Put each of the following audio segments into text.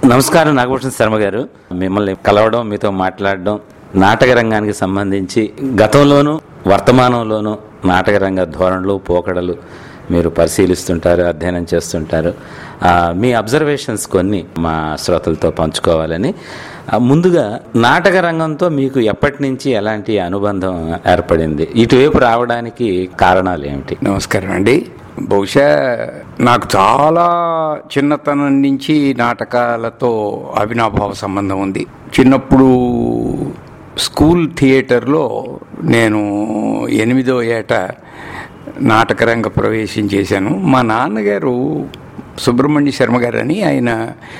నమస్కారం నాగభూషణ్ శర్మ గారు మిమ్మల్ని కలవడం మీతో మాట్లాడడం నాటక రంగానికి సంబంధించి గతంలోనూ వర్తమానంలోనూ నాటక రంగ ధోరణులు పోకడలు మీరు పరిశీలిస్తుంటారు అధ్యయనం చేస్తుంటారు ఆ, మీ అబ్జర్వేషన్స్ కొన్ని మా శ్రోతలతో పంచుకోవాలని ఆ, ముందుగా నాటక రంగంతో మీకు ఎప్పటి నుంచి ఎలాంటి అనుబంధం ఏర్పడింది ఇటువైపు రావడానికి కారణాలు ఏమిటి నమస్కారం అండి బహుశా నాకు చాలా చిన్నతనం నుంచి నాటకాలతో అవినాభావ సంబంధం ఉంది చిన్నప్పుడు స్కూల్ థియేటర్లో నేను ఎనిమిదో ఏట నాటకరంగ ప్రవేశం చేశాను మా నాన్నగారు సుబ్రహ్మణ్య శర్మ గారు అని ఆయన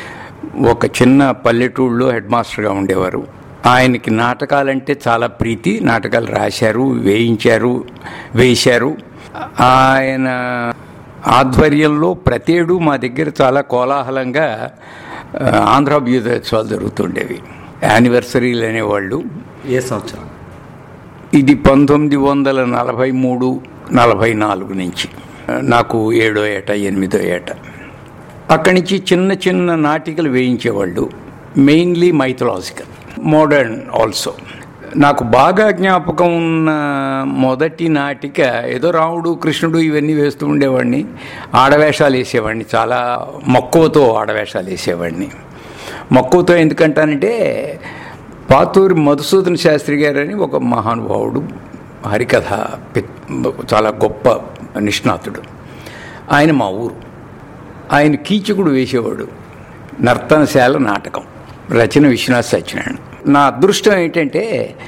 ఒక చిన్న పల్లెటూళ్ళలో హెడ్ మాస్టర్గా ఉండేవారు ఆయనకి నాటకాలంటే చాలా ప్రీతి నాటకాలు రాశారు వేయించారు వేశారు ఆయన ఆధ్వర్యంలో ప్రతేడు మా దగ్గర చాలా కోలాహలంగా ఆ, ఆంధ్రాభ్యుదయోత్సవాలు జరుగుతుండేవి యానివర్సరీలు అనేవాళ్ళు ఏ సంవత్సరం ఇది పంతొమ్మిది వందల నలభై మూడు నలభై నాలుగు నుంచి నాకు ఏడో ఏట ఎనిమిదో ఏట అక్కడి నుంచి చిన్న చిన్న నాటికలు వేయించేవాళ్ళు మెయిన్లీ మైథలాజికల్ మోడర్న్ ఆల్సో నాకు బాగా జ్ఞాపకం ఉన్న మొదటి నాటిక ఏదో రాముడు కృష్ణుడు ఇవన్నీ వేస్తూ ఉండేవాడిని ఆడవేషాలు వేసేవాడిని చాలా మక్కువతో ఆడవేషాలు వేసేవాడిని మక్కువతో ఎందుకంటానంటే పాతూరి మధుసూదన శాస్త్రి గారని ఒక మహానుభావుడు హరికథ పి- చాలా గొప్ప నిష్ణాతుడు ఆయన మా ఊరు ఆయన కీచకుడు వేసేవాడు నర్తనశాల నాటకం రచన విశ్వనాథ్ సత్యనారాయణ నా అదృష్టం ఏంటంటే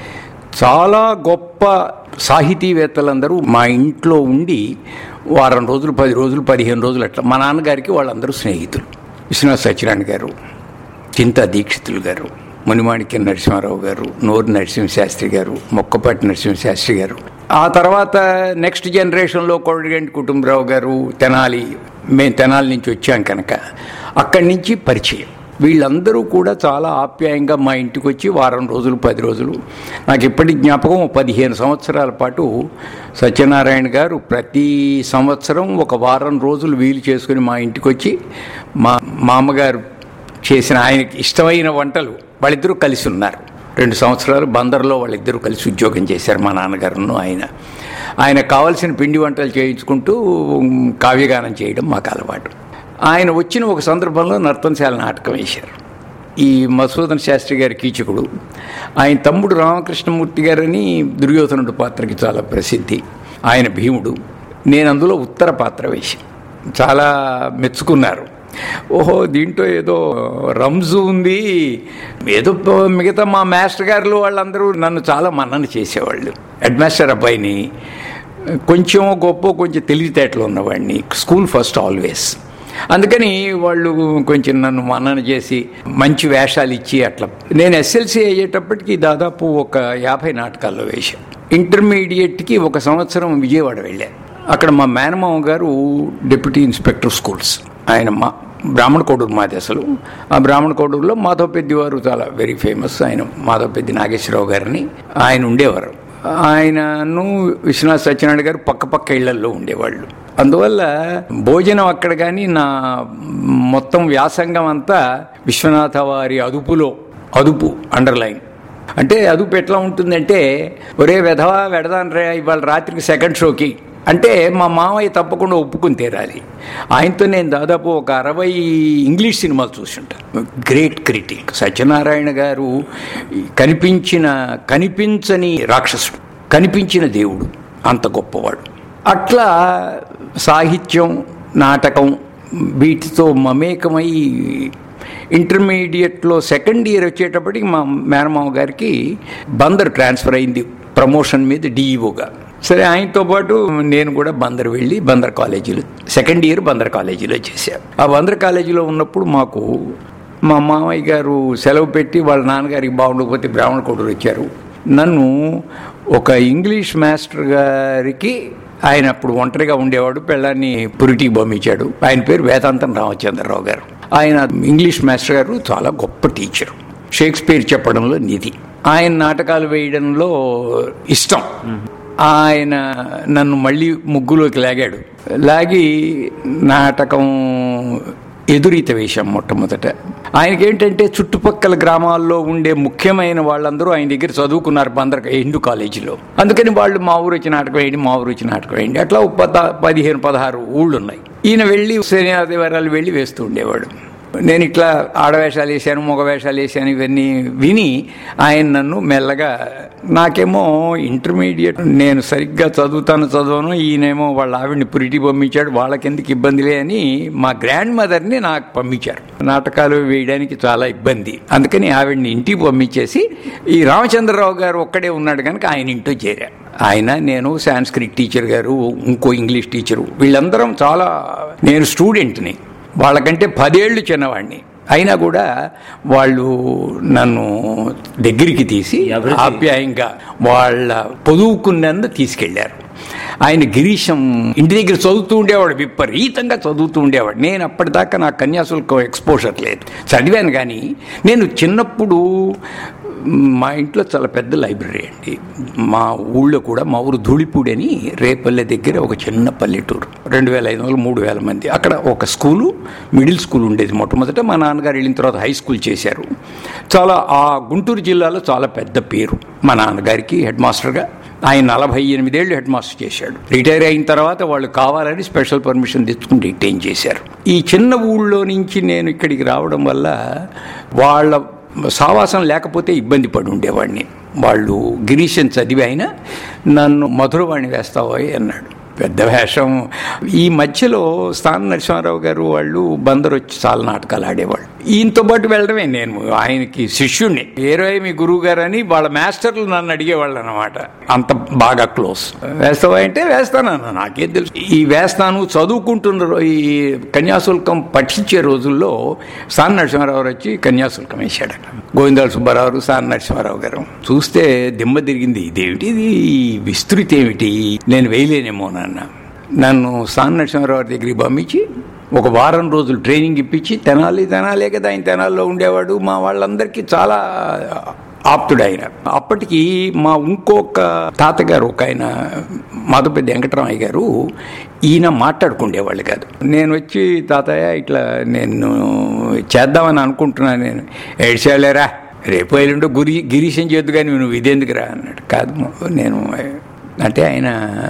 చాలా గొప్ప సాహితీవేత్తలందరూ మా ఇంట్లో ఉండి వారం రోజులు పది రోజులు పదిహేను రోజులు అట్లా మా నాన్నగారికి వాళ్ళందరూ స్నేహితులు విశ్వనాథ్ సత్యనారాయణ గారు చింతా దీక్షితులు గారు మునిమాణిక్య నరసింహారావు గారు నోరు నరసింహశాస్త్రి గారు మొక్కపాటి నరసింహశాస్త్రి గారు ఆ తర్వాత నెక్స్ట్ జనరేషన్లో కొరడిగంటి కుటుంబరావు గారు తెనాలి మేము తెనాలి నుంచి వచ్చాం కనుక అక్కడి నుంచి పరిచయం వీళ్ళందరూ కూడా చాలా ఆప్యాయంగా మా ఇంటికి వచ్చి వారం రోజులు పది రోజులు నాకు ఇప్పటి జ్ఞాపకం ఓ పదిహేను సంవత్సరాల పాటు సత్యనారాయణ గారు ప్రతి సంవత్సరం ఒక వారం రోజులు వీలు చేసుకుని మా ఇంటికి వచ్చి మా మామగారు చేసిన ఆయనకి ఇష్టమైన వంటలు వాళ్ళిద్దరూ కలిసి ఉన్నారు రెండు సంవత్సరాలు బందర్లో వాళ్ళిద్దరూ కలిసి ఉద్యోగం చేశారు మా నాన్నగారును ఆయన ఆయన కావాల్సిన పిండి వంటలు చేయించుకుంటూ ఉమ్, కావ్యగానం చేయడం మాకు అలవాటు ఆయన వచ్చిన ఒక సందర్భంలో నర్తనశాల నాటకం వేశారు ఈ మధుసూదన్ శాస్త్రి గారి కీచకుడు ఆయన తమ్ముడు రామకృష్ణమూర్తి గారని దుర్యోధనుడు పాత్రకి చాలా ప్రసిద్ధి ఆయన భీముడు నేను అందులో ఉత్తర పాత్ర వేశాను చాలా మెచ్చుకున్నారు ఓహో దీంట్లో ఏదో రంజు ఉంది ఏదో ప- మిగతా మా మాస్టర్ గారులు వాళ్ళందరూ నన్ను చాలా మన్నన చేసేవాళ్ళు హెడ్ మాస్టర్ అబ్బాయిని కొంచెం గొప్ప కొంచెం తెలివితేటలు ఉన్నవాడిని స్కూల్ ఫస్ట్ ఆల్వేస్ అందుకని వాళ్ళు కొంచెం నన్ను మన్నన చేసి మంచి వేషాలు ఇచ్చి అట్లా నేను ఎస్ఎల్సి అయ్యేటప్పటికి దాదాపు ఒక యాభై నాటకాల్లో వేశాను ఇంటర్మీడియట్కి ఒక సంవత్సరం విజయవాడ వెళ్ళాను అక్కడ మా మేనమామ గారు డిప్యూటీ ఇన్స్పెక్టర్ స్కూల్స్ ఆయన మా బ్రాహ్మణ కోడూరు మాది అసలు ఆ బ్రాహ్మణ కోడూరులో మాధవ్ పెద్ది వారు చాలా వెరీ ఫేమస్ ఆయన మాధవ్ పెద్ది నాగేశ్వరరావు గారిని ఆయన ఉండేవారు ఆయనను విశ్వనాథ్ సత్యనారాయణ గారు పక్క పక్క ఇళ్లల్లో ఉండేవాళ్ళు అందువల్ల భోజనం అక్కడ కానీ నా మొత్తం వ్యాసంగం అంతా విశ్వనాథ వారి అదుపులో అదుపు అండర్లైన్ అంటే అదుపు ఎట్లా ఉంటుందంటే ఒరే వెధవా వెడదాన్ రే ఇవాళ రాత్రికి సెకండ్ షోకి అంటే మా మామయ్య తప్పకుండా ఒప్పుకుని తీరాలి ఆయనతో నేను దాదాపు ఒక అరవై ఇంగ్లీష్ సినిమాలు చూసుంటాను గ్రేట్ క్రిటిక్ సత్యనారాయణ గారు కనిపించిన కనిపించని రాక్షసుడు కనిపించిన దేవుడు అంత గొప్పవాడు అట్లా సాహిత్యం నాటకం వీటితో మమేకమై ఇంటర్మీడియట్లో సెకండ్ ఇయర్ వచ్చేటప్పటికి మా మేనమామ గారికి బందర్ ట్రాన్స్ఫర్ అయింది ప్రమోషన్ మీద డిఈఓగా సరే ఆయనతో పాటు నేను కూడా బందర్ వెళ్ళి బందర్ కాలేజీలో సెకండ్ ఇయర్ బందర్ కాలేజీలో చేశాను ఆ బందర్ కాలేజీలో ఉన్నప్పుడు మాకు మా మామయ్య గారు సెలవు పెట్టి వాళ్ళ నాన్నగారికి బాగుండకపోతే బ్రాహ్మణ కొడుకు వచ్చారు నన్ను ఒక ఇంగ్లీష్ మాస్టర్ గారికి ఆయన అప్పుడు ఒంటరిగా ఉండేవాడు పెళ్ళాన్ని పురిటికి పంపించాడు ఆయన పేరు వేదాంతం రామచంద్రరావు గారు ఆయన ఇంగ్లీష్ మాస్టర్ గారు చాలా గొప్ప టీచర్ షేక్స్పియర్ చెప్పడంలో నిధి ఆయన నాటకాలు వేయడంలో ఇష్టం ఆయన నన్ను మళ్ళీ ముగ్గులోకి లాగాడు లాగి నాటకం ఎదురీత వేశాం మొట్టమొదట ఆయనకి ఏంటంటే చుట్టుపక్కల గ్రామాల్లో ఉండే ముఖ్యమైన వాళ్ళందరూ ఆయన దగ్గర చదువుకున్నారు బందర్ హిందూ కాలేజీలో అందుకని వాళ్ళు మా ఊరు వచ్చి నాటకం వేయండి మా ఊరు వచ్చి నాటకం వేయండి అట్లా ఒక పద పదిహేను పదహారు ఊళ్ళు ఉన్నాయి ఈయన వెళ్ళి శని ఆదివారాలు వెళ్ళి వేస్తూ ఉండేవాడు నేను ఇట్లా ఆడవేషాలు వేసాను మగ వేషాలు వేసాను ఇవన్నీ విని ఆయన నన్ను మెల్లగా నాకేమో ఇంటర్మీడియట్ నేను సరిగ్గా చదువుతాను చదవను ఈయనేమో వాళ్ళ ఆవిడ్ని పురిటి పంపించాడు వాళ్ళకెందుకు ఇబ్బందిలే అని మా గ్రాండ్ మదర్ని నాకు పంపించారు నాటకాలు వేయడానికి చాలా ఇబ్బంది అందుకని ఆవిడ్ని ఇంటికి పంపించేసి ఈ రామచంద్రరావు గారు ఒక్కడే ఉన్నాడు కనుక ఆయన ఇంట్లో చేరా ఆయన నేను సాంస్క్రిట్ టీచర్ గారు ఇంకో ఇంగ్లీష్ టీచరు వీళ్ళందరం చాలా నేను స్టూడెంట్ని వాళ్ళకంటే పదేళ్ళు చిన్నవాడిని అయినా కూడా వాళ్ళు నన్ను దగ్గరికి తీసి అభిరుచి. ఆప్యాయంగా వాళ్ళ పొదువుకున్నందు తీసుకెళ్లారు ఆయన గిరీశం ఇంటి దగ్గర చదువుతూ ఉండేవాడు విపరీతంగా చదువుతూ ఉండేవాడు నేను అప్పటిదాకా నాకు కన్యాశుల్కం ఎక్స్పోజర్ లేదు చదివాను కానీ నేను చిన్నప్పుడు మా ఇంట్లో చాలా పెద్ద లైబ్రరీ అండి మా ఊళ్ళో కూడా మా ఊరు ధూళిపూడి అని రేపల్లె దగ్గర ఒక చిన్న పల్లెటూరు రెండు వేల ఐదు వందలు మూడు వేల మంది అక్కడ ఒక స్కూలు మిడిల్ స్కూల్ ఉండేది మొట్టమొదట మా నాన్నగారు వెళ్ళిన తర్వాత హై స్కూల్ చేశారు చాలా ఆ గుంటూరు జిల్లాలో చాలా పెద్ద పేరు మా నాన్నగారికి హెడ్ మాస్టర్గా ఆయన నలభై ఎనిమిదేళ్ళు హెడ్ మాస్టర్ చేశాడు రిటైర్ అయిన తర్వాత వాళ్ళు కావాలని స్పెషల్ పర్మిషన్ తెచ్చుకుని రిటైన్ చేశారు ఈ చిన్న ఊళ్ళో నుంచి నేను ఇక్కడికి రావడం వల్ల వాళ్ళ సావాసం లేకపోతే ఇబ్బంది పడి ఉండేవాడిని వాళ్ళు గిరీశన్ చదివి అయినా నన్ను మధురవాణి వేస్తావో అన్నాడు పెద్ద వేషం ఈ మధ్యలో స్థాన నరసింహారావు గారు వాళ్ళు బందరు వచ్చి చాలా నాటకాలు ఆడేవాళ్ళు ఈయనతో పాటు వెళ్ళడమే నేను ఆయనకి శిష్యుణ్ణి ఏరోయ్ మీ గురువు గారు అని వాళ్ళ మాస్టర్లు నన్ను అడిగేవాళ్ళు అనమాట అంత బాగా క్లోజ్ వేస్తావా అంటే వేస్తాను అన్న నాకేం తెలుసు ఈ వేస్తాను చదువుకుంటున్న రో- ఈ కన్యాశుల్కం పఠించే రోజుల్లో స్థాన నరసింహారావు గారు వచ్చి కన్యాశుల్కం వేశాడు గోవిందాల సుబ్బారావు స్థాన నరసింహారావు గారు చూస్తే దిమ్మ తిరిగింది ఇదేమిటి ఇది ఈ విస్తృతి ఏమిటి నేను వేయలేనేమో నాన్న నన్ను స్థాన నరసింహారావు గారి దగ్గరికి పంపించి ఒక వారం రోజులు ట్రైనింగ్ ఇప్పించి తెనాలి తెనాలే కదా ఆయన తెనాల్లో ఉండేవాడు మా వాళ్ళందరికీ చాలా ఆప్తుడు ఆయన అప్పటికి మా ఇంకొక తాతగారు ఒక ఆయన మాధవపెద్ది వెంకటరామయ్య గారు ఈయన మాట్లాడుకుండేవాళ్ళు కాదు నేను వచ్చి తాతయ్య ఇట్లా నేను చేద్దామని అనుకుంటున్నాను నేను ఏడ్చాలేరా రేపు ఎల్లుండో గురి గిరీశం చేద్దు కానీ నువ్వు ఇదేందుకురా అన్నాడు కాదు నేను అంటే ఆయన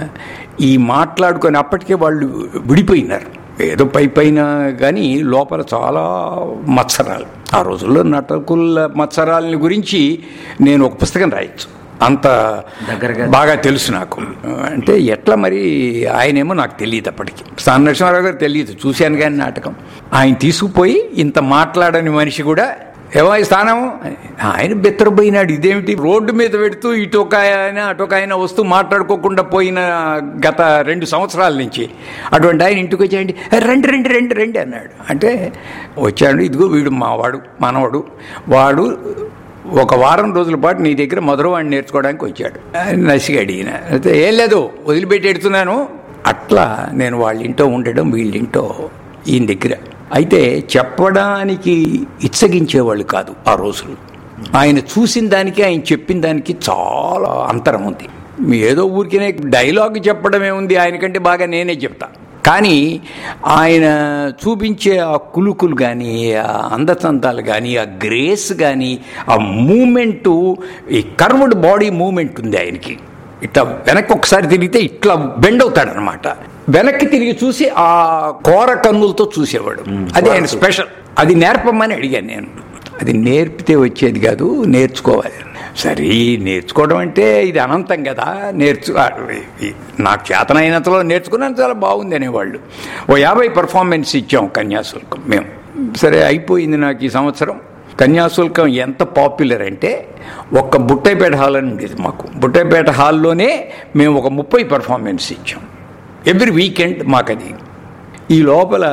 ఈ మాట్లాడుకొని అప్పటికే వాళ్ళు విడిపోయినారు ఏదో పై పైన కానీ లోపల చాలా మత్సరాలు ఆ రోజుల్లో నటకుల మత్సరాలని గురించి నేను ఒక పుస్తకం రాయొచ్చు అంత దగ్గరగా బాగా తెలుసు నాకు అంటే ఎట్లా మరి ఆయనేమో నాకు తెలియదు అప్పటికి స్థాన నరసింహారావు గారు తెలియదు చూశాను కానీ నాటకం ఆయన తీసుకుపోయి ఇంత మాట్లాడని మనిషి కూడా ఏమో ఈ స్థానం ఆయన బెత్తరపోయినాడు ఇదేమిటి రోడ్డు మీద పెడుతూ ఇటొక ఆయన అటొక ఆయన వస్తూ మాట్లాడుకోకుండా పోయిన గత రెండు సంవత్సరాల నుంచి అటువంటి ఆయన ఇంటికి వచ్చేయండి రండి రండి రండి రండి అన్నాడు అంటే వచ్చాడు ఇదిగో వీడు మావాడు మనవాడు వాడు ఒక వారం రోజుల పాటు నీ దగ్గర మధురవాణి నేర్చుకోవడానికి వచ్చాడు ఆయన నసిగాడు ఈయన అయితే ఏం లేదు వదిలిపెట్టి ఎడుతున్నాను అట్లా నేను వాళ్ళ ఇంట్లో ఉండడం వీళ్ళింటో ఈయన దగ్గర అయితే చెప్పడానికి ఇచ్చగించేవాళ్ళు కాదు ఆ రోజులు ఆయన చూసిన దానికి ఆయన చెప్పిన దానికి చాలా అంతరం ఉంది మీ ఏదో ఊరికినే డైలాగ్ చెప్పడమే ఉంది ఆయనకంటే బాగా నేనే చెప్తా కానీ ఆయన చూపించే ఆ కులుకులు కానీ ఆ అందచందాలు కానీ ఆ గ్రేస్ కానీ ఆ మూమెంటు ఈ కర్వ్డ్ బాడీ మూమెంట్ ఉంది ఆయనకి ఇట్లా వెనక్కి ఒకసారి తిరిగితే ఇట్లా బెండ్ అవుతాడనమాట వెనక్కి తిరిగి చూసి ఆ కోర కన్నులతో చూసేవాడు అది ఆయన స్పెషల్ అది నేర్పమని అడిగాను నేను అది నేర్పితే వచ్చేది కాదు నేర్చుకోవాలి సరే నేర్చుకోవడం అంటే ఇది అనంతం కదా నేర్చు ఆ, ఈ- నాకు చేతనైనంతలో నేర్చుకున్నాను చాలా బాగుంది అనేవాళ్ళు ఓ యాభై పర్ఫార్మెన్స్ ఇచ్చాం కన్యాశుల్కం మేము సరే అయిపోయింది నాకు ఈ సంవత్సరం కన్యాశుల్కం ఎంత పాపులర్ అంటే ఒక్క బుట్టైపేట హాల్ అని ఉండేది మాకు బుట్టైపేట హాల్లోనే మేము ఒక ముప్పై పర్ఫార్మెన్స్ ఇచ్చాం ఎవ్రీ వీకెండ్ మాకది ఈ లోపల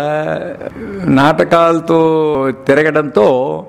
నాటకాలతో తిరగడంతో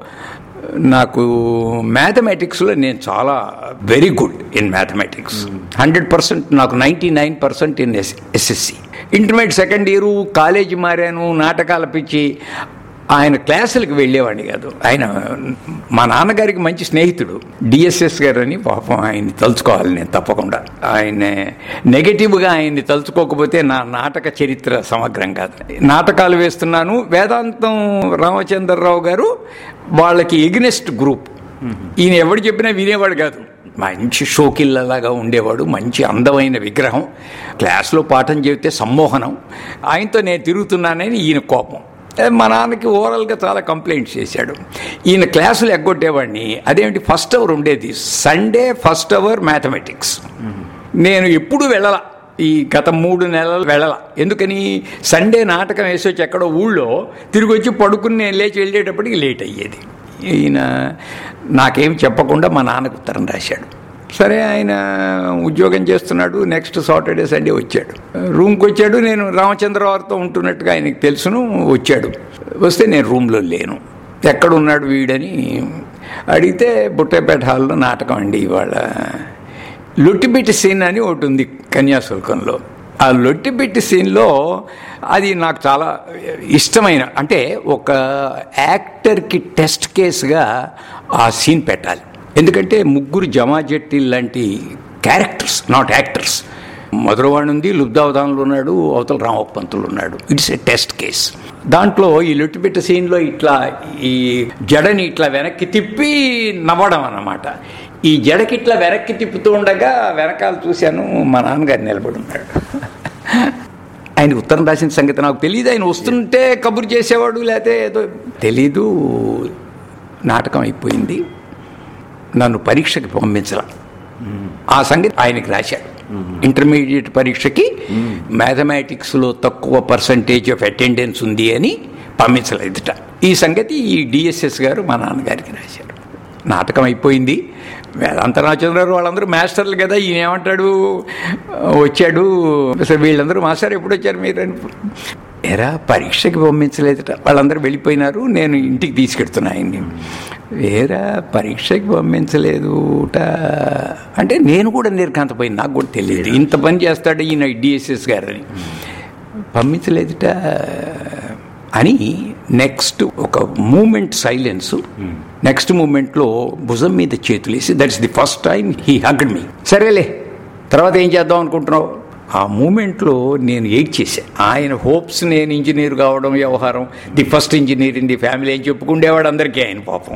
నాకు మ్యాథమెటిక్స్లో నేను చాలా very good in mathematics hundred percent నాకు ninety nine percent in S SSC intermediate second year college మారాను నాటకాల పిచ్చి ఆయన క్లాసులకు వెళ్ళేవాడిని కాదు ఆయన మా నాన్నగారికి మంచి స్నేహితుడు డిఎస్ఎస్ గారు అని పాపం ఆయన్ని తలుచుకోవాలి నేను తప్పకుండా ఆయన నెగటివ్గా ఆయన్ని తలుచుకోకపోతే నా నాటక చరిత్ర సమగ్రం కాదు నాటకాలు వేస్తున్నాను వేదాంతం రామచంద్రరావు గారు వాళ్ళకి ఎగ్నెస్ట్ గ్రూప్ ఈయన ఎవడు చెప్పినా వినేవాడు కాదు మంచి షోకిల్లలాగా ఉండేవాడు మంచి అందమైన విగ్రహం క్లాస్లో పాఠం చెబితే సమ్మోహనం ఆయనతో నేను తిరుగుతున్నానని ఈయన కోపం మా నాన్నకి ఓవరాల్గా చాలా కంప్లైంట్స్ చేశాడు ఈయన క్లాసులు ఎగ్గొట్టేవాడిని అదేమిటి ఫస్ట్ అవర్ ఉండేది సండే ఫస్ట్ అవర్ మ్యాథమెటిక్స్ నేను ఎప్పుడు వెళ్ళాల ఈ గత మూడు నెలలు వెళ్ళాల ఎందుకని సండే నాటకం వేసి వచ్చి ఎక్కడో ఊళ్ళో తిరిగి వచ్చి పడుకుని నేను లేచి వెళ్ళేటప్పటికి లేట్ అయ్యేది ఈయన నాకేం చెప్పకుండా మా నాన్నకు ఉత్తరం రాశాడు సరే ఆయన ఉద్యోగం చేస్తున్నాడు నెక్స్ట్ సాటర్డే సండే వచ్చాడు రూమ్కి వచ్చాడు నేను రామచంద్రవారితో ఉంటున్నట్టుగా ఆయనకి తెలుసును వచ్చాడు వస్తే నేను రూమ్లో లేను ఎక్కడున్నాడు వీడని అడిగితే బుట్టపేట హాల్లో నాటకం అండి ఇవాళ లొట్టిబిట్టి సీన్ అని ఒకటి ఉంది కన్యాశుల్కంలో ఆ లొట్టిబిట్టి సీన్లో అది నాకు చాలా ఇష్టమైన అంటే ఒక యాక్టర్కి టెస్ట్ కేసుగా ఆ సీన్ పెట్టాలి ఎందుకంటే ముగ్గురు జమాజెట్టి లాంటి క్యారెక్టర్స్ నాట్ యాక్టర్స్ మధురవాణి ఉంది లుబ్దావధానులు ఉన్నాడు అవతల రామప్పంతులు ఉన్నాడు ఇట్స్ ఎ టెస్ట్ కేస్ దాంట్లో ఈ లొట్టిపెట్ట సీన్లో ఇట్లా ఈ జడని ఇట్లా వెనక్కి తిప్పి నవ్వడం అన్నమాట ఈ జడకి ఇట్లా వెనక్కి తిప్పుతూ ఉండగా వెనకాల చూశాను మా నాన్నగారు నిలబడి ఉన్నాడు ఆయన ఉత్తరం రాసిన సంగతి నాకు తెలియదు ఆయన వస్తుంటే కబురు చేసేవాడు లేకపోతే ఏదో తెలీదు నాటకం అయిపోయింది నన్ను పరీక్షకి పంపించాల ఆ సంగతి ఆయనకి రాశాడు ఇంటర్మీడియట్ పరీక్షకి మ్యాథమెటిక్స్లో తక్కువ పర్సంటేజ్ ఆఫ్ అటెండెన్స్ ఉంది అని పంపించలేదుట ఈ సంగతి ఈ డిఎస్ఎస్ గారు మా నాన్నగారికి రాశారు నాటకం అయిపోయింది వేదాంతరాచంద్రరావు వాళ్ళందరూ మాస్టర్లు కదా ఈయన ఏమంటాడు వచ్చాడు అసలు వీళ్ళందరూ మాస్టర్ ఎప్పుడు వచ్చారు మీరు అని ఎరా పరీక్షకి పంపించలేదట వాళ్ళందరూ వెళ్ళిపోయినారు నేను ఇంటికి తీసుకెడుతున్నా ఆయన్ని వేరా పరీక్షకి పంపించలేదుట అంటే నేను కూడా నిర్కాంతపోయింది నాకు కూడా తెలియదు ఇంత పని చేస్తాడు ఈయన డిఎస్ఎస్ గారని పంపించలేదుట అని నెక్స్ట్ ఒక మూమెంట్ సైలెన్స్ నెక్స్ట్ మూమెంట్లో భుజం మీద చేతులేసి that's the first time he hugged me సరేలే తర్వాత ఏం చేద్దాం అనుకుంటున్నావు ఆ మూమెంట్లో నేను ఎయిట్ చేశాను ఆయన హోప్స్ నేను ఇంజనీర్ కావడం వ్యవహారం the first engineer in the family అని చెప్పుకుండేవాడు అందరికీ ఆయన పాపం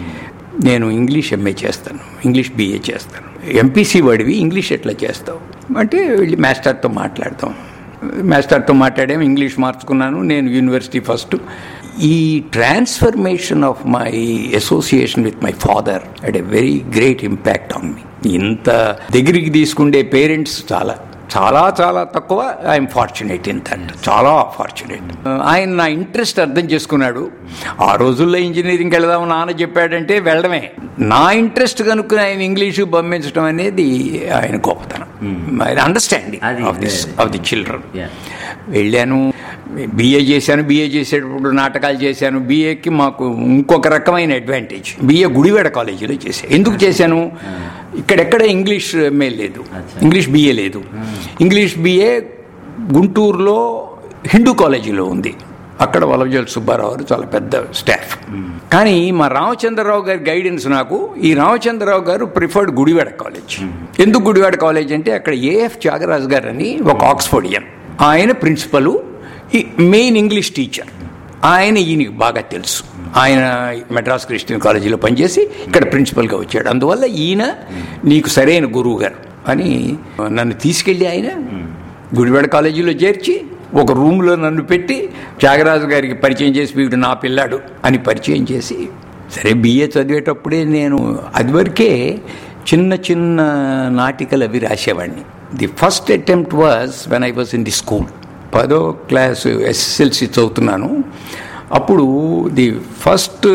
నేను ఇంగ్లీష్ ఎంఏ చేస్తాను ఇంగ్లీష్ బిఏ చేస్తాను ఎంపీసీ వాడివి ఇంగ్లీష్ ఎట్లా చేస్తావు అంటే వెళ్ళి మాస్టర్తో మాట్లాడతాం మాస్టర్తో మాట్లాడాము ఇంగ్లీష్ మార్చుకున్నాను నేను యూనివర్సిటీ ఫస్ట్ ఈ transformation of my association with my father at a very great impact on me ఇంత దగ్గరికి తీసుకుండే పేరెంట్స్ చాలా చాలా చాలా తక్కువ ఐఎమ్ ఫార్చునేట్ ఇన్ దట్ చాలా ఫార్చునేట్ ఆయన నా ఇంట్రెస్ట్ అర్థం చేసుకున్నాడు ఆ రోజుల్లో ఇంజనీరింగ్ వెళదాం నాన్న చెప్పాడంటే వెళ్ళడమే నా ఇంట్రెస్ట్ కనుక్కుని ఆయన ఇంగ్లీషు పంపించడం అనేది ఆయన గొప్పతనం ఆయన అండర్స్టాండింగ్ అది- of this of the children Yeah. వెళ్ళాను బిఏ చేశాను బిఏ చేసేటప్పుడు నాటకాలు చేశాను బిఏకి మాకు ఇంకొక రకమైన అడ్వాంటేజ్ బిఏ గుడివాడ కాలేజీలో చేశాను ఎందుకు చేశాను ఇక్కడెక్కడ ఇంగ్లీష్ ఎంఏ లేదు ఇంగ్లీష్ బిఏ లేదు ఇంగ్లీష్ బిఏ గుంటూరులో హిందూ కాలేజీలో ఉంది అక్కడ వలవజల్ సుబ్బారావు గారు చాలా పెద్ద స్టాఫ్ కానీ మా రామచంద్రరావు గారి గైడెన్స్ నాకు ఈ రామచంద్రరావు గారు ప్రిఫర్డ్ గుడివాడ కాలేజ్ ఎందుకు గుడివాడ కాలేజ్ అంటే అక్కడ ఏఎఫ్ త్యాగరాజు గారు అని ఒక ఆక్స్ఫోర్డియన్ ఆయన ప్రిన్సిపలు ఈ మెయిన్ ఇంగ్లీష్ టీచర్ ఆయన ఈయనకి బాగా తెలుసు ఆయన మెడ్రాస్ క్రిస్టియన్ కాలేజీలో పనిచేసి ఇక్కడ ప్రిన్సిపల్గా వచ్చాడు అందువల్ల ఈయన నీకు సరైన గురువు గారు అని నన్ను తీసుకెళ్ళి ఆయన గుడివాడ కాలేజీలో చేర్చి ఒక రూమ్లో నన్ను పెట్టి త్యాగరాజు గారికి పరిచయం చేసి వీడు నా పిల్లాడు అని పరిచయం చేసి సరే బిఏ చదివేటప్పుడే నేను అదివరకే చిన్న చిన్న నాటికలు అవి రాసేవాడిని the first attempt was when I was in the school పదో క్లాస్ ఎస్ఎస్ఎల్సి చదువుతున్నాను అప్పుడు the first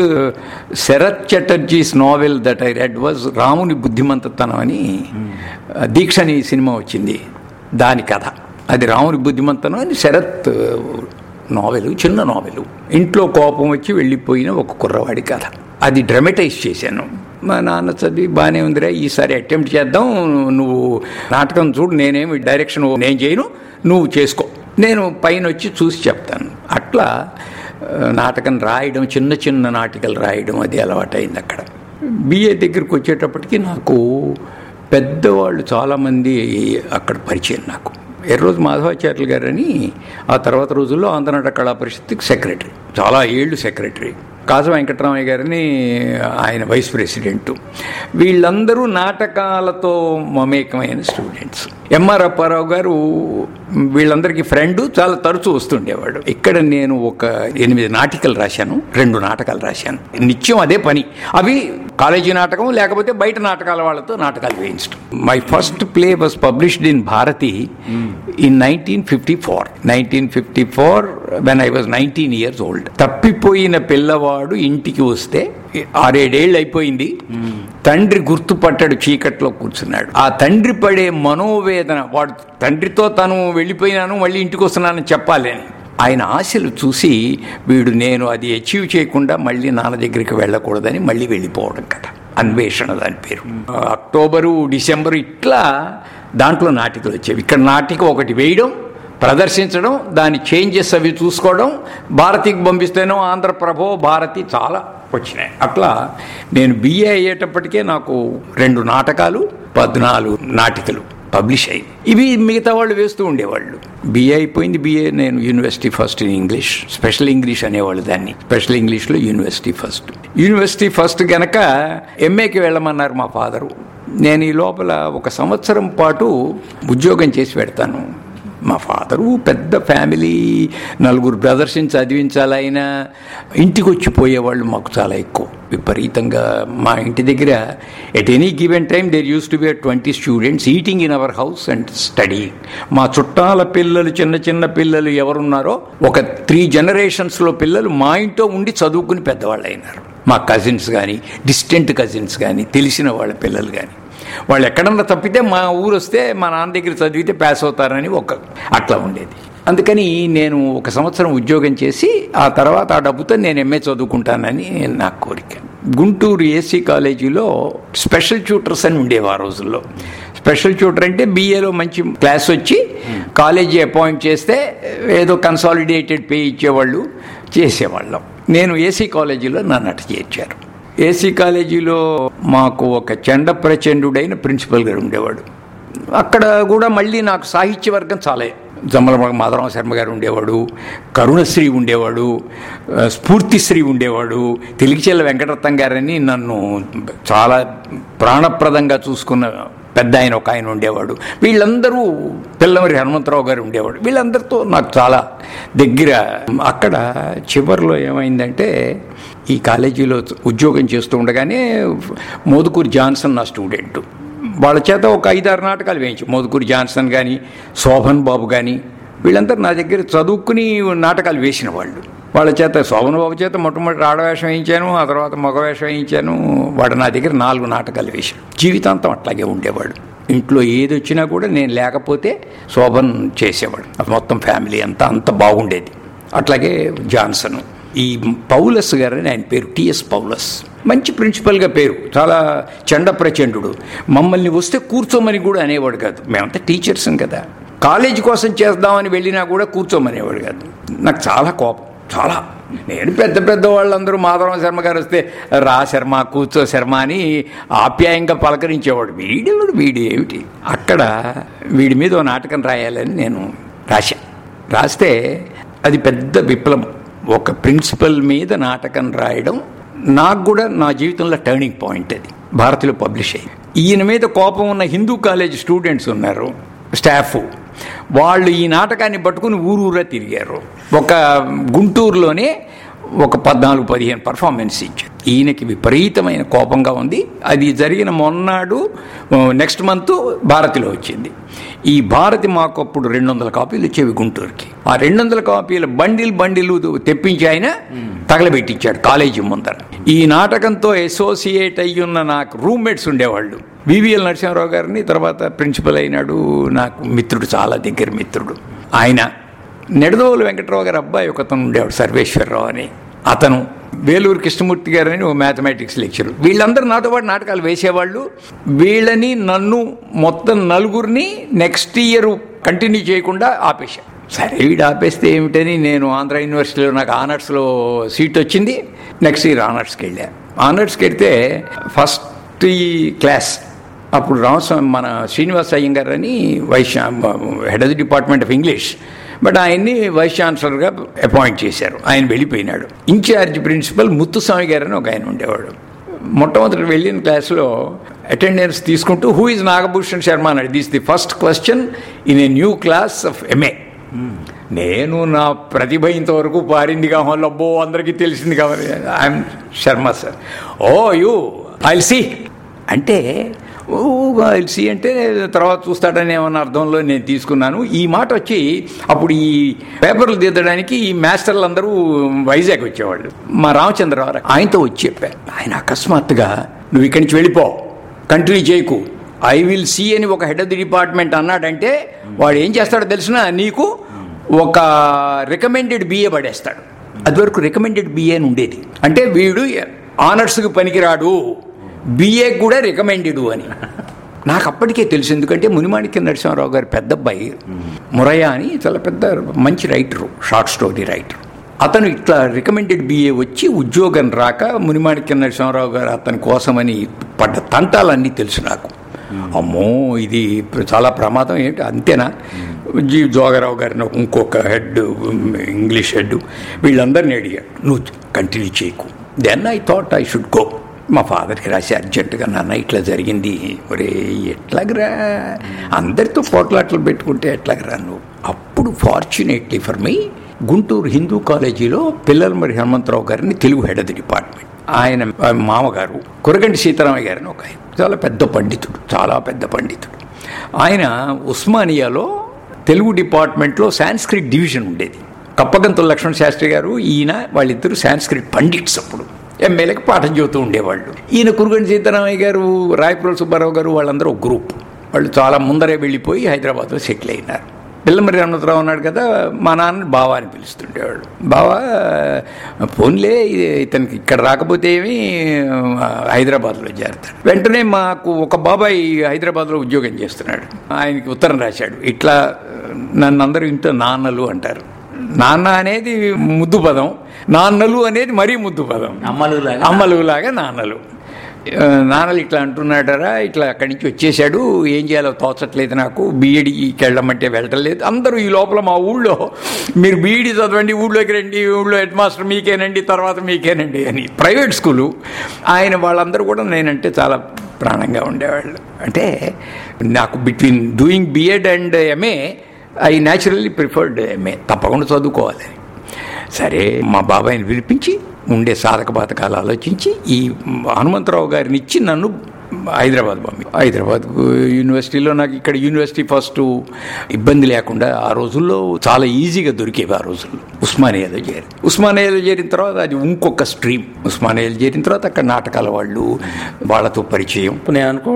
Sarat Chatterjee's novel that I read was రాముని బుద్ధిమంతతనం అని దీక్ష అని సినిమా వచ్చింది దాని కథ అది రాముని బుద్ధిమంతనం అని శరత్ నావెల్ చిన్న నావెల్ ఇంట్లో కోపం వచ్చి వెళ్ళిపోయిన ఒక కుర్రవాడి కథ అది డ్రమటైజ్ చేశాను మా నాన్న చదివి బాగానే ఉందిరా ఈసారి అటెంప్ట్ చేద్దాం నువ్వు నాటకం చూడు నేనేమి డైరెక్షన్ నేను చేయను నువ్వు చేసుకో నేను పైన వచ్చి చూసి చెప్తాను అట్లా ఆ, నాటకం రాయడం చిన్న చిన్న నాటికలు రాయడం అది అలవాటైంది అక్కడ బిఏ దగ్గరికి వచ్చేటప్పటికి నాకు పెద్దవాళ్ళు చాలామంది అక్కడ పరిచయం నాకు ఎర్రోజు మాధవాచార్యులు గారని ఆ తర్వాత రోజుల్లో ఆంధ్రనాట కళా పరిషత్కి సెక్రటరీ చాలా ఏళ్ళు సెక్రటరీ కాజ వెంకటరామయ్య గారిని ఆయన వైస్ ప్రెసిడెంట్ వీళ్ళందరూ నాటకాలతో మమేకమైన స్టూడెంట్స్ ఎంఆర్ అప్పారావు గారు వీళ్ళందరికీ ఫ్రెండ్ చాలా తరచూ వస్తుండేవాడు ఇక్కడ నేను ఒక ఎనిమిది నాటికలు రాశాను రెండు నాటకాలు రాశాను నిత్యం అదే పని అవి కాలేజీ నాటకం లేకపోతే బయట నాటకాల వాళ్ళతో నాటకాలు వేయించడం my first play was published in Bharati in nineteen fifty four nineteen fifty four when I was nineteen years old తప్పిపోయిన పిల్లవాడు ఇంటికి వస్తే ఆరేడేళ్ళు అయిపోయింది తండ్రి గుర్తుపట్టాడు చీకట్లో కూర్చున్నాడు ఆ తండ్రి పడే మనోవేదన వాడు తండ్రితో తను వెళ్ళిపోయినాను మళ్ళీ ఇంటికి వస్తున్నానని చెప్పాలి అని ఆయన ఆశలు చూసి వీడు నేను అది అచీవ్ చేయకుండా మళ్ళీ నాన్న దగ్గరికి వెళ్ళకూడదని మళ్ళీ వెళ్ళిపోవడం కదా అన్వేషణ దాని పేరు అక్టోబరు డిసెంబరు ఇట్లా దాంట్లో నాటికలు వచ్చేవి ఇక్కడ నాటిక ఒకటి వేయడం ప్రదర్శించడం దాని చేంజెస్ అవి చూసుకోవడం భారతికి పంపిస్తేనో ఆంధ్రప్రభో భారతి చాలా వచ్చినాయి అట్లా నేను బిఏ అయ్యేటప్పటికే నాకు రెండు నాటకాలు పద్నాలుగు నాటికలు పబ్లిష్ అయ్యి ఇవి మిగతా వాళ్ళు వేస్తూ ఉండేవాళ్ళు బిఏ అయిపోయింది బిఏ నేను university first in English special English అనేవాళ్ళు దాన్ని స్పెషల్ ఇంగ్లీష్లో యూనివర్సిటీ ఫస్ట్ యూనివర్సిటీ ఫస్ట్ గనక ఎంఏకి వెళ్ళమన్నారు మా ఫాదరు నేను ఈ లోపల ఒక సంవత్సరం పాటు ఉద్యోగం చేసి పెడతాను మా ఫాదరు పెద్ద ఫ్యామిలీ నలుగురు బ్రదర్స్ని చదివించాలి ఆయన ఇంటికి వచ్చి పోయేవాళ్ళు మాకు చాలా ఎక్కువ విపరీతంగా మా ఇంటి దగ్గర at any given time there use to be twenty students eating in our house and study మా చుట్టాల పిల్లలు చిన్న చిన్న పిల్లలు ఎవరున్నారో ఒక త్రీ జనరేషన్స్లో పిల్లలు మా ఇంట్లో ఉండి చదువుకుని పెద్దవాళ్ళు అయినారు మా కజిన్స్ కానీ డిస్టెంట్ కజిన్స్ కానీ తెలిసిన వాళ్ళ పిల్లలు కానీ వాళ్ళు ఎక్కడన్నా తప్పితే మా ఊరు వస్తే మా నాన్న దగ్గర చదివితే పాస్ అవుతారని ఒక అట్లా ఉండేది అందుకని నేను ఒక సంవత్సరం ఉద్యోగం చేసి ఆ తర్వాత ఆ డబ్బుతో నేను ఎంఏ చదువుకుంటానని నా కోరిక గుంటూరు ఏసీ కాలేజీలో స్పెషల్ ట్యూటర్స్ అని ఉండేవి ఆ రోజుల్లో స్పెషల్ ట్యూటర్ అంటే బీఏలో మంచి క్లాస్ వచ్చి కాలేజీ అపాయింట్ చేస్తే ఏదో కన్సాలిడేటెడ్ పే ఇచ్చేవాళ్ళు చేసేవాళ్ళం నేను ఏసీ కాలేజీలో నన్ను అట చేర్చారు ఏసీ కాలేజీలో మాకు ఒక చండ ప్రచండుడైన ప్రిన్సిపల్ గారు ఉండేవాడు అక్కడ కూడా మళ్ళీ నాకు సాహిత్య వర్గం చాలా జమ్మల మాధవరామ శర్మ గారు ఉండేవాడు కరుణశ్రీ ఉండేవాడు ఆ, స్ఫూర్తిశ్రీ ఉండేవాడు తెలిగిచెల్ల వెంకటరత్నం గారని నన్ను చాలా ప్రాణప్రదంగా చూసుకున్న పెద్ద ఆయన ఒక ఆయన ఉండేవాడు వీళ్ళందరూ పిల్లమరి హనుమంతరావు గారు ఉండేవాడు వీళ్ళందరితో నాకు చాలా దగ్గర అక్కడ చివరిలో ఏమైందంటే ఈ కాలేజీలో ఉద్యోగం చేస్తూ ఉండగానే మోదుకూరి జాన్సన్ నా స్టూడెంట్ వాళ్ళ చేత ఒక ఐదారు నాటకాలు వేయించు మోదుకూరి జాన్సన్ కానీ శోభన్ బాబు కానీ వీళ్ళందరూ నా దగ్గర చదువుకుని నాటకాలు వేసిన వాళ్ళు వాళ్ళ చేత శోభన్ బాబు చేత మొట్టమొదటి ఆడవేషం వేయించాను ఆ తర్వాత మగవేషం వేయించాను వాడు నా దగ్గర నాలుగు నాటకాలు వేశాడు జీవితాంతం అట్లాగే ఉండేవాడు ఇంట్లో ఏది వచ్చినా కూడా నేను లేకపోతే శోభన్ చేసేవాడు అది మొత్తం ఫ్యామిలీ అంతా అంత బాగుండేది అట్లాగే జాన్సన్ ఈ పౌలస్ గారని ఆయన పేరు టిఎస్ పౌలస్ మంచి ప్రిన్సిపల్గా పేరు చాలా చండ ప్రచండు మమ్మల్ని వస్తే కూర్చోమని కూడా అనేవాడు కాదు మేమంతా టీచర్స్ కదా కాలేజీ కోసం చేద్దామని వెళ్ళినా కూడా కూర్చోమనేవాడు కాదు నాకు చాలా కోపం చాలా నేను పెద్ద పెద్ద వాళ్ళందరూ మాధవరామ శర్మ గారు వస్తే రా శర్మ కూర్చో శర్మ అని ఆప్యాయంగా పలకరించేవాడు వీడెవడు వీడు ఏమిటి అక్కడ వీడి మీద ఓ నాటకం రాయాలని నేను రాశా రాస్తే అది పెద్ద విప్లవం ఒక ప్రిన్సిపల్ మీద నాటకం రాయడం నాకు కూడా నా జీవితంలో టర్నింగ్ పాయింట్ అది భారతిలో పబ్లిష్ అయ్యింది ఈయన మీద కోపం ఉన్న హిందూ కాలేజ్ స్టూడెంట్స్ ఉన్నారు స్టాఫ్ వాళ్ళు ఈ నాటకాన్ని పట్టుకుని ఊరూరా తిరిగారు ఒక గుంటూరులోనే ఒక పద్నాలుగు పదిహేను పర్ఫార్మెన్స్ ఇచ్చారు ఈయనకి విపరీతమైన కోపంగా ఉంది అది జరిగిన మొన్నాడు నెక్స్ట్ మంత్ భారతిలో వచ్చింది ఈ భారతి మాకు అప్పుడు రెండు వందల కాపీలు వచ్చేవి గుంటూరుకి ఆ రెండు వందల కాపీల బండిల్ బండిలు తెప్పించి ఆయన తగలబెట్టించాడు కాలేజీ ముందర ఈ నాటకంతో అసోసియేట్ అయ్యి ఉన్న నాకు రూమ్మేట్స్ ఉండేవాళ్ళు వివిఎల్ నరసింహారావు గారిని తర్వాత ప్రిన్సిపల్ అయినాడు నాకు మిత్రుడు చాలా దగ్గర మిత్రుడు ఆయన నెడదోలు వెంకటరావు గారి అబ్బాయి ఒకతను ఉండేవాడు సర్వేశ్వరరావు అని అతను వేలూరు కృష్ణమూర్తి గారు అని ఓ మ్యాథమెటిక్స్ లెక్చర్ వీళ్ళందరూ నాతో పాటు నాటకాలు వేసేవాళ్ళు వీళ్ళని నన్ను మొత్తం నలుగురిని నెక్స్ట్ ఇయర్ కంటిన్యూ చేయకుండా ఆపేశారు సరే వీడు ఆపేస్తే ఏమిటని నేను ఆంధ్ర యూనివర్సిటీలో నాకు ఆనర్స్లో సీట్ వచ్చింది నెక్స్ట్ ఇయర్ ఆనర్స్కి వెళ్ళా ఆనర్స్కి వెళ్తే ఫస్ట్ ఈ క్లాస్ అప్పుడు రామస్వామి మన శ్రీనివాస్ అయ్యంగారు అని vice head of the department of English but ఆయన్ని వైస్ ఛాన్సలర్గా అపాయింట్ చేశారు ఆయన వెళ్ళిపోయినాడు ఇన్ఛార్జ్ ప్రిన్సిపల్ ముత్తుస్వామి గారు అని ఒక ఆయన ఉండేవాడు మొట్టమొదటి వెళ్ళిన క్లాస్లో అటెండెన్స్ తీసుకుంటూ హూ ఇస్ నాగభూషణ్ శర్మ అన్నాడు this the first question in a new class of MA నేను నా ప్రతిభ ఇంతవరకు పారింది కావాలి అబ్బో అందరికీ తెలిసింది కావాలి I'm Sharma sir oh you I'll see అంటే ఓ ఐల్ సి అంటే తర్వాత చూస్తాడని ఏమన్న అర్థంలో నేను తీసుకున్నాను ఈ మాట వచ్చి అప్పుడు ఈ పేపర్లు దిద్దడానికి ఈ మాస్టర్లు అందరూ వైజాగ్ వచ్చేవాళ్ళు మా రామచంద్రరావు ఆయనతో వచ్చి చెప్పా ఆయన అకస్మాత్తుగా నువ్వు ఇక్కడి నుంచి వెళ్ళిపో కంటిన్యూ చేయకు ఐ విల్ సీ అని ఒక హెడ్ ఆఫ్ ది డిపార్ట్మెంట్ అన్నాడంటే వాడు ఏం చేస్తాడో తెలిసిన నీకు ఒక రికమెండెడ్ బిఏ పడేస్తాడు అది వరకు రికమెండెడ్ బిఏ అని ఉండేది అంటే వీడు ఆనర్స్కి పనికిరాడు బిఏ కూడా రికమెండెడ్ అని నాకు అప్పటికే తెలుసు ఎందుకంటే మునిమాణిక్య నరసింహారావు గారి పెద్ద అబ్బాయి మురయ్య అని చాలా పెద్ద మంచి రైటరు షార్ట్ స్టోరీ రైటర్ అతను ఇట్లా రికమెండెడ్ బిఏ వచ్చి ఉద్యోగం రాక మునిమాణిక్య నరసింహారావు గారు అతని కోసమని పడ్డ తంటాలన్నీ తెలుసు నాకు అమ్మో ఇది చాలా ప్రమాదం ఏంటి అంతేనా జీ జోగరావు గారిని ఒక ఇంకొక హెడ్ ఇంగ్లీష్ హెడ్ వీళ్ళందరినీ అడిగాడు నువ్వు కంటిన్యూ చేయకు then I thought I should go మా ఫాదర్కి రాసి అర్జెంటుగా నాన్న ఇట్లా జరిగింది ఒరే ఎట్లాగరా అందరితో పోట్లాట్లు పెట్టుకుంటే ఎట్లాగరా నువ్వు అప్పుడు fortunately for me Guntur Hindu కాలేజీలో పిల్లలమరి హనుమంతరావు గారిని Telugu head of the department ఆయన మామగారు కురగంటి సీతారామయ్య గారిని ఒక ఆయన చాలా పెద్ద పండితుడు చాలా పెద్ద పండితుడు ఆయన ఉస్మానియాలో తెలుగు డిపార్ట్మెంట్లో సాంస్క్రిట్ డివిజన్ ఉండేది కప్పగంతుల లక్ష్మణ శాస్త్రి గారు ఈయన వాళ్ళిద్దరు సాంస్క్రిట్ పండిట్స్ అప్పుడు ఎమ్మెల్యేకి పాఠం చెబుతూ ఉండేవాళ్ళు ఈయన కురుగంటి సీతారామయ్య గారు రాయపురం సుబ్బారావు గారు వాళ్ళందరూ ఒక గ్రూప్ వాళ్ళు చాలా ముందరే వెళ్ళిపోయి హైదరాబాద్లో సెటిల్ అయినారు పిల్లమరి హనుమంతరావు ఉన్నాడు కదా మా నాన్న బావా అని పిలుస్తుండేవాడు బావా ఫోన్లే ఇతనికి ఇక్కడ రాకపోతే ఏమి హైదరాబాద్లో చేరతాడు వెంటనే మాకు ఒక బాబాయ్ హైదరాబాద్లో ఉద్యోగం చేస్తున్నాడు ఆయనకి ఉత్తరం రాశాడు ఇట్లా నన్ను అందరూ ఇంట్లో నాన్నలు అంటారు నాన్న అనేది ముద్దు పదం నాన్నలు అనేది మరీ ముద్దు పదం అమ్మలు అమ్మలు లాగా నాన్నలు నాన్నలు ఇట్లా అంటున్నాడరా ఇట్లా అక్కడి నుంచి వచ్చేసాడు ఏం చేయాలో తోచట్లేదు నాకు బీఈడికి వెళ్ళమంటే వెళ్ళటం లేదు అందరూ ఈ లోపల మా ఊళ్ళో మీరు బీఈడి చదవండి ఊళ్ళోకి రండి ఊళ్ళో హెడ్ మాస్టర్ మీకేనండి తర్వాత మీకేనండి అని ప్రైవేట్ స్కూలు ఆయన వాళ్ళందరూ కూడా నేనంటే చాలా ప్రాణంగా ఉండేవాళ్ళు అంటే నాకు between doing BEd and MA I naturally preferred MA తప్పకుండా చదువుకోవాలి సరే మా బాబాయిని పిలిపించి ఉండే సాధక బాధకాలు ఆలోచించి ఈ హనుమంతరావు గారిని ఇచ్చి నన్ను హైదరాబాద్ పంపి హైదరాబాద్ యూనివర్సిటీలో నాకు ఇక్కడ యూనివర్సిటీ ఫస్ట్ ఇబ్బంది లేకుండా ఆ రోజుల్లో చాలా ఈజీగా దొరికేవి ఆ రోజుల్లో ఉస్మానియాలో చేరి ఉస్మానియాలో చేరిన తర్వాత అది ఇంకొక స్ట్రీమ్ ఉస్మానియాలో చేరిన తర్వాత అక్కడ నాటకాల వాళ్ళు వాళ్ళతో పరిచయం నేను అనుకో